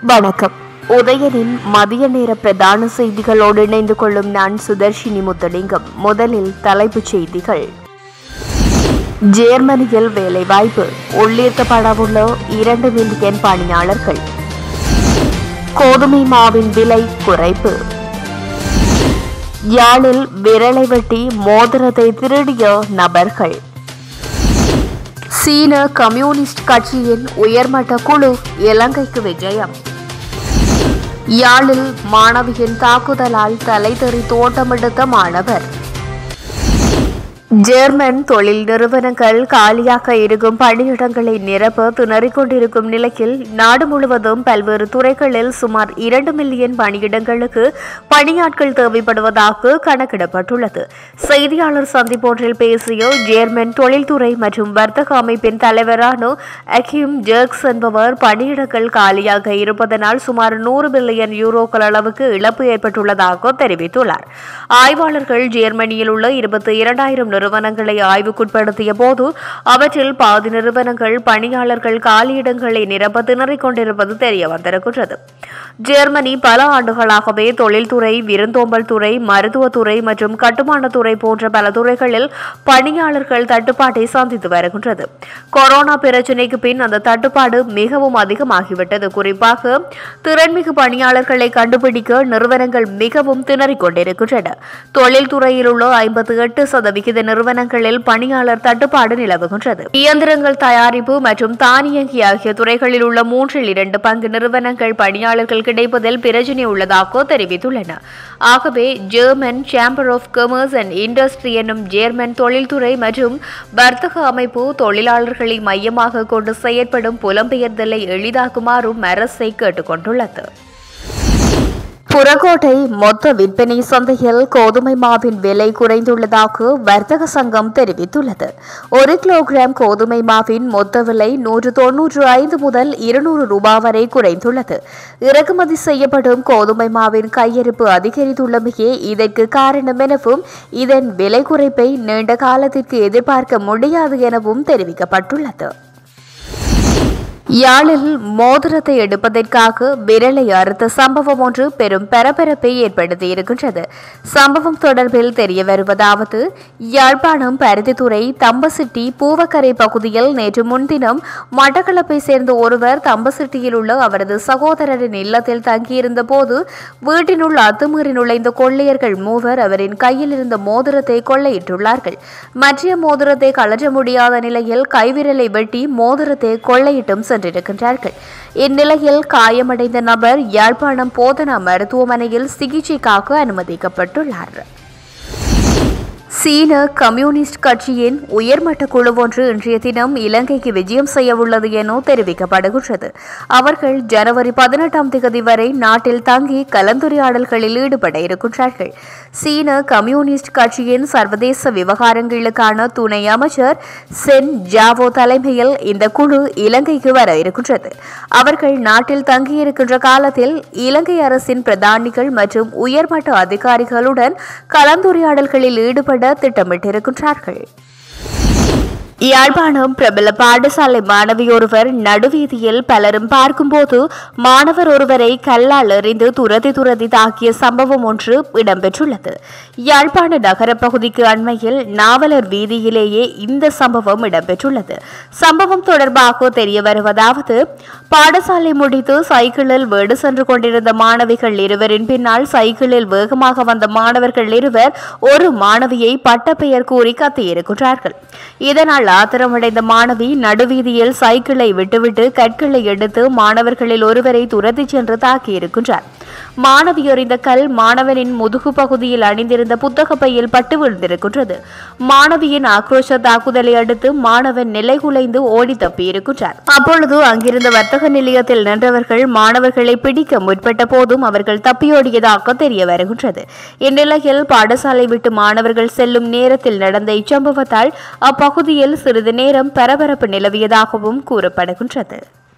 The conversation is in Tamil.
வணக்கம் உதயனின் மதிய நேர பிரதான செய்திகளோடு இணைந்து கொள்ளும் நான் சுதர்ஷினி முத்தலிங்கம் முதலில் தலைப்புச் செய்திகள் ஜெர்மனியில் வேலைவாய்ப்பு உள்ளீர்க்கப்படவுள்ள இரண்டு மில்லியன் பணியாளர்கள் கோதுமை மாவின் விலை குறைப்பு யாழில் விரலை வெட்டி மோதிரத்தை திருடிய நபர்கள் சீன கம்யூனிஸ்ட் கட்சியின் உயர்மட்ட குழு இலங்கைக்கு விஜயம் யாழில் மாணவியின் தாக்குதலால் தலைதெறி தோட்டமெடுத்த மாணவர் ஜெர்மன் தொழில் நிறுவனங்கள் காலியாக இருக்கும் பணியிடங்களை நிரப்ப திணறிக் கொண்டிருக்கும் நிலையில் நாடு முழுவதும் பல்வேறு துறைகளில் சுமார் இரண்டு மில்லியன் பணியிடங்களுக்கு பணியாட்கள் தேவைப்படுவதாக கணக்கிடப்பட்டுள்ளது செய்தியாளர் சந்திப்பொன்றில் பேசிய ஜெர்மன் தொழில்துறை மற்றும் வர்த்தக அமைப்பின் தலைவரான அகிம் ஜெர்க்ஸ் என்பவர் பணியிடங்கள் காலியாக இருப்பதனால் சுமார் நூறு பில்லியன் யூரோக்கள் அளவுக்கு இழப்பு ஏற்பட்டுள்ளதாக தெரிவித்துள்ளார் ஆய்வாளர்கள் ஜெர்மனியில் உள்ள இருபத்தி இரண்டாயிரம் நிறுவனங்களை ஆய்வுக்குட்படுத்திய போது அவற்றில் பாதி நிறுவனங்கள் பணியாளர்கள் காலியிடங்களை நிரப்ப திணறிக் கொண்டிருப்பது தெரிய வந்திருக்கின்றது ஜெர்மனி பல ஆண்டுகளாகவே தொழில்துறை விருந்தோம்பல் துறை மருத்துவத்துறை மற்றும் கட்டுமானத்துறை போன்ற பல துறைகளில் பணியாளர்கள் தட்டுப்பாட்டை சந்தித்து வருகின்றது கொரோனா பிரச்சினைக்கு பின் அந்த தட்டுப்பாடு மிகவும் அதிகமாகிவிட்டது குறிப்பாக திறன்மிகு பணியாளர்களை கண்டுபிடிக்க நிறுவனங்கள் மிகவும் திணறிக் கொண்டிருக்கின்றன தொழில்துறையில் உள்ள ஐம்பத்தி எட்டு சதவிகித நிறுவனங்களில் பணியாளர் தட்டுப்பாடு நிலவுகின்றது இயந்திரங்கள் தயாரிப்பு மற்றும் தானியங்கி ஆகிய துறைகளில் உள்ள மூன்றில் இரண்டு பங்கு நிறுவனங்கள் பணியாளர்கள் கிடைப்பதில் பிரச்சினை உள்ளதாக தெரிவித்துள்ளன ஆகவே German chamber of commerce and industry என்னும் ஜெர்மன் தொழில்துறை மற்றும் வர்த்தக அமைப்பு தொழிலாளர்களை மையமாக கொண்டு செயற்படும் புலம்பெயர்தலை எளிதாக்குமாறும் அரசை கேட்டுக்கொண்டுள்ளது புறக்கோட்டை மொத்த விற்பனை சந்தையில் கோதுமை மாவின் விலை குறைந்துள்ளதாக வர்த்தக சங்கம் தெரிவித்துள்ளது ஒரு கிலோகிராம் கோதுமை மாவின் மொத்த விலை நூற்று தொன்னூற்று ஐந்து முதல் இருநூறு ரூபாய் வரை குறைந்துள்ளது இறக்குமதி செய்யப்படும் கோதுமை மாவின் கையிருப்பு அதிகரித்துள்ளமையே இதற்கு காரணம் எனவும் இதன் விலை குறைப்பை நீண்ட காலத்திற்கு எதிர்பார்க்க முடியாது எனவும் தெரிவிக்கப்பட்டுள்ளது யாழில் மோதிரத்தை எடுப்பதற்காக விரலை அறுத்த சம்பவம் ஒன்று பெரும் பரபரப்பை ஏற்படுத்தியிருக்கின்றது சம்பவம் தொடர்பில் தெரிய வருவதாவது யாழ்ப்பாணம் பருத்தித்துறை தம்பசிட்டி பூவக்கரை பகுதியில் நேற்று முன்தினம் மட்டக்களப்பை சேர்ந்த ஒருவர் தம்பசிட்டியில் உள்ள அவரது சகோதரரின் இல்லத்தில் தங்கியிருந்த போது வீட்டினுள் அத்துமீறி நுழைந்த கொள்ளையர்கள் மூவர் அவரின் கையில் இருந்த மோதிரத்தை கொள்ளையிட்டுள்ளார்கள் மற்ற மோதிரத்தை கழற்ற முடியாத நிலையில் கைவிரலை வெட்டி மோதிரத்தை கொள்ளையிட்டும் சென்றிருக்கின்றார்கள் இந்நிலையில் காயமடைந்த நபர் யாழ்ப்பாணம் போதனா மருத்துவமனையில் சிகிச்சைக்காக அனுமதிக்கப்பட்டுள்ளார் சீன கம்யூனிஸ்ட் கட்சியின் உயர்மட்ட குழு ஒன்று இன்றைய தினம் இலங்கைக்கு விஜயம் செய்ய உள்ளது என தெரிவிக்கப்படுகின்றது அவர்கள் ஜனவரி பதினெட்டாம் தேதி வரை நாட்டில் தங்கி கலந்துரையாடல்களில் ஈடுபட இருக்கின்றார்கள் சீன கம்யூனிஸ்ட் கட்சியின் சர்வதேச விவகாரங்களுக்கான துணை அமைச்சர் சென் ஜாவோ தலைமையில் இந்த குழு இலங்கைக்கு வர இருக்கின்றது அவர்கள் நாட்டில் தங்கியிருக்கின்ற காலத்தில் இலங்கை அரசின் பிரதானிகள் மற்றும் உயர்மட்ட அதிகாரிகளுடன் கலந்துரையாடல்களில் ஈடுபட திட்டமிட்டிருக்கின்றார்கள் யாழ்ப்பாணம் பிரபல பாடசாலை மாணவி ஒருவர் நடுவீதியில் பலரும் பார்க்கும்போது மாணவர் ஒருவரை கல்லால் எறிந்து துரதி துரதி தாக்கிய சம்பவம் ஒன்று இடம்பெற்றுள்ளது யாழ்ப்பாண நகர பகுதிக்கு அண்மையில் நாவலர் வீதியிலேயே இந்த சம்பவம் இடம்பெற்றுள்ளது சம்பவம் தொடர்பாக தெரிய வருவதாவது பாடசாலை முடித்து சைக்கிளில் வீடு சென்று கொண்டிருந்த மாணவிகள் இருவரின் பின்னால் சைக்கிளில் வேகமாக வந்த மாணவர்கள் இருவர் ஒரு மாணவியை பட்டப்பெயர் கூறி கத்தியிருக்கிறார்கள் இதனால் ஆத்திரமடைந்த மாணவி நடுவீதியில் சைக்கிளை விட்டுவிட்டு கற்களை எடுத்து மாணவர்களில் ஒருவரை துரத்திச் சென்று தாக்கியிருக்கின்றார் மாணவி எறிந்த கல் மாணவனின் முதுகு பகுதியில் அணிந்திருந்த புத்தக பையில் பட்டு விழுந்திருக்கின்றது மாணவியின் ஆக்ரோஷ தாக்குதலை அடுத்து மாணவன் நிலைகுலைந்து ஓடி தப்பியிருக்கின்றார் அப்பொழுது அங்கிருந்த வர்த்தக நிலையத்தில் நின்றவர்கள் மாணவர்களை பிடிக்க முற்பட்ட போதும் அவர்கள் தப்பியோடியதாக தெரிய வருகின்றது இந்நிலையில் பாடசாலை விட்டு மாணவர்கள் செல்லும் நேரத்தில் நடந்த இச்சம்பவத்தால் அப்பகுதியில் சிறிது நேரம் பரபரப்பு நிலவியதாகவும் கூறப்படுகின்றது